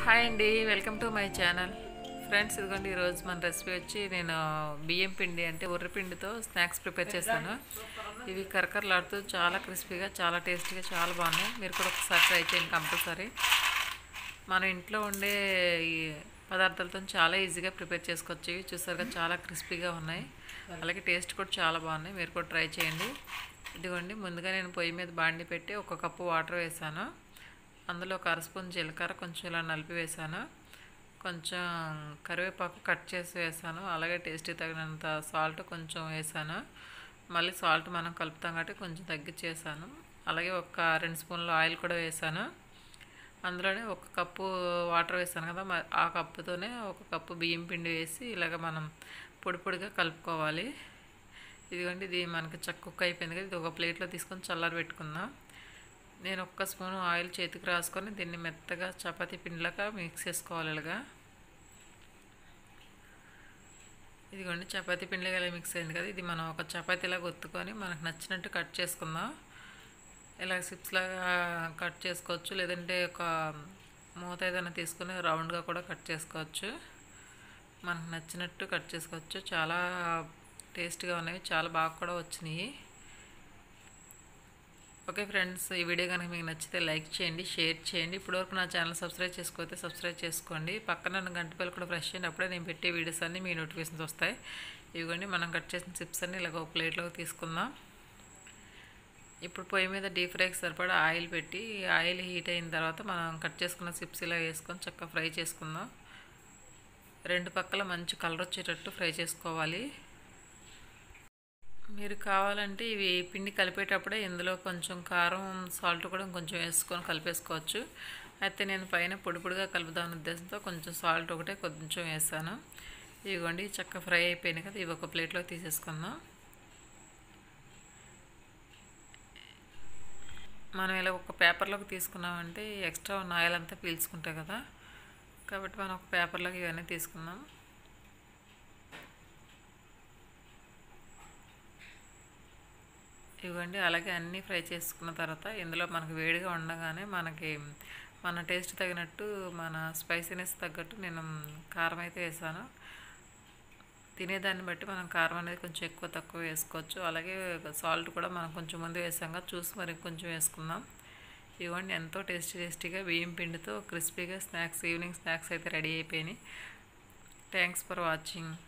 hi అండి welcome to my channel friends ఇదిగోండి ఈరోజు మన రెసిపీ వచ్చి నేను బియ్యం పిండి అంటే ఉర్రి పిండితో స్నాక్స్ ప్రిపేర్ చేస్తాను ఇవి కరకరలాడుతూ చాలా క్రిస్పీగా చాలా టేస్టీగా చాలా బాగున్నాయి మీరు కూడా ఒకసారి ట్రై చేయండి కంపల్సరీ మన ఇంట్లో ఉండే ఈ పదార్థాలతో చాలా ఈజీగా ప్రిపేర్ చేసుకోవచ్చు ఇవి చూసారుగా చాలా క్రిస్పీగా ఉన్నాయి అలాగే టేస్ట్ కూడా చాలా బాగున్నాయి మీరు కూడా ట్రై చేయండి ఇదిగోండి ముందుగా నేను పొయ్యి మీద బాండి పెట్టి ఒక కప్పు వాటర్ వేసాను అందులో ఒక అర స్పూన్ జీలకర్ర కొంచెం ఇలా నలిపి వేసాను కొంచెం కరివేపాకు కట్ చేసి వేసాను అలాగే టేస్టీ తగినంత సాల్ట్ కొంచెం వేసాను మళ్ళీ సాల్ట్ మనం కలుపుతాం కాబట్టి కొంచెం తగ్గించేసాను అలాగే ఒక రెండు స్పూన్లు ఆయిల్ కూడా వేసాను అందులోనే ఒక కప్పు వాటర్ వేసాను కదా మ- ఆ కప్పుతోనే ఒక కప్పు బియ్యం పిండి వేసి ఇలాగ మనం పొడి పొడిగా కలుపుకోవాలి ఇదిగోండి ఇది మనకి చక్క కుక్ అయిపోయింది కదా ఇది ఒక ప్లేట్లో తీసుకొని చల్లారి పెట్టుకుందాం నేను ఒక్క స్పూన్ ఆయిల్ చేతికి రాసుకొని దీన్ని మెత్తగా చపాతీ పిండిలాగా మిక్స్ చేసుకోవాలి ఇలాగా ఇదిగోండి చపాతీ పిండిలాగా ఇలా మిక్స్ అయింది కదా ఇది మనం ఒక చపాతీలాగా ఒత్తుకొని మనకు నచ్చినట్టు కట్ చేసుకుందాం ఇలా సిప్స్ లాగా కట్ చేసుకోవచ్చు లేదంటే ఒక మూత ఏదైనా తీసుకుని రౌండ్గా కూడా కట్ చేసుకోవచ్చు మనకు నచ్చినట్టు కట్ చేసుకోవచ్చు చాలా టేస్ట్గా ఉన్నాయి చాలా బాగా కూడా వచ్చినాయి ఓకే ఫ్రెండ్స్ ఈ వీడియో కనుక మీకు నచ్చితే లైక్ చేయండి షేర్ చేయండి ఇప్పటివరకు నా ఛానల్ సబ్స్క్రైబ్ చేసుకోతే సబ్స్క్రైబ్ చేసుకోండి పక్కన ఉన్న గంట పిల్లలు కూడా ఫ్రెష్ చేయండి అప్పుడే నేను పెట్టే వీడియోస్ అన్నీ మీ నోటిఫికేషన్స్ వస్తాయి ఇవ్వండి మనం కట్ చేసిన చిప్స్ అన్ని ఇలాగ ఒక ప్లేట్లోకి తీసుకుందాం ఇప్పుడు పొయ్యి మీద డీప్ ఫ్రైకి సరిపడా ఆయిల్ పెట్టి ఆయిల్ హీట్ అయిన తర్వాత మనం కట్ చేసుకున్న చిప్స్ ఇలా వేసుకొని చక్కగా ఫ్రై చేసుకుందాం రెండు పక్కల మంచి కలర్ వచ్చేటట్టు ఫ్రై చేసుకోవాలి మీరు కావాలంటే ఇవి పిండి కలిపేటప్పుడే ఇందులో కొంచెం కారం సాల్ట్ కూడా కొంచెం వేసుకొని కలిపేసుకోవచ్చు అయితే నేను పైన పొడి పొడిగా కలుపుదామనే ఉద్దేశంతో కొంచెం సాల్ట్ ఒకటే కొంచెం వేసాను ఇదిగోండి చక్క ఫ్రై అయిపోయినాయి కదా ఇవి ఒక ప్లేట్లో తీసేసుకుందాం మనం ఇలా ఒక పేపర్లోకి తీసుకున్నామంటే ఎక్స్ట్రా ఉన్న ఆయిల్ అంతా పీల్చుకుంటాయి కదా కాబట్టి మనం ఒక పేపర్లోకి ఇవన్నీ తీసుకుందాం ఇవ్వండి అలాగే అన్నీ ఫ్రై చేసుకున్న తర్వాత ఇందులో మనకు వేడిగా ఉండగానే మనకి మన టేస్ట్ తగినట్టు మన స్పైసీనెస్ తగ్గట్టు నేను కారం అయితే వేసాను తినేదాన్ని బట్టి మనం కారం అనేది కొంచెం ఎక్కువ తక్కువ వేసుకోవచ్చు అలాగే సాల్ట్ కూడా మనం కొంచెం ముందు వేసాం కదా చూసి మరి కొంచెం వేసుకుందాం ఇవ్వండి ఎంతో టేస్టీ టేస్టీగా బియ్యం పిండితో క్రిస్పీగా స్నాక్స్ ఈవినింగ్ స్నాక్స్ అయితే రెడీ అయిపోయినాయి థ్యాంక్స్ ఫర్ వాచింగ్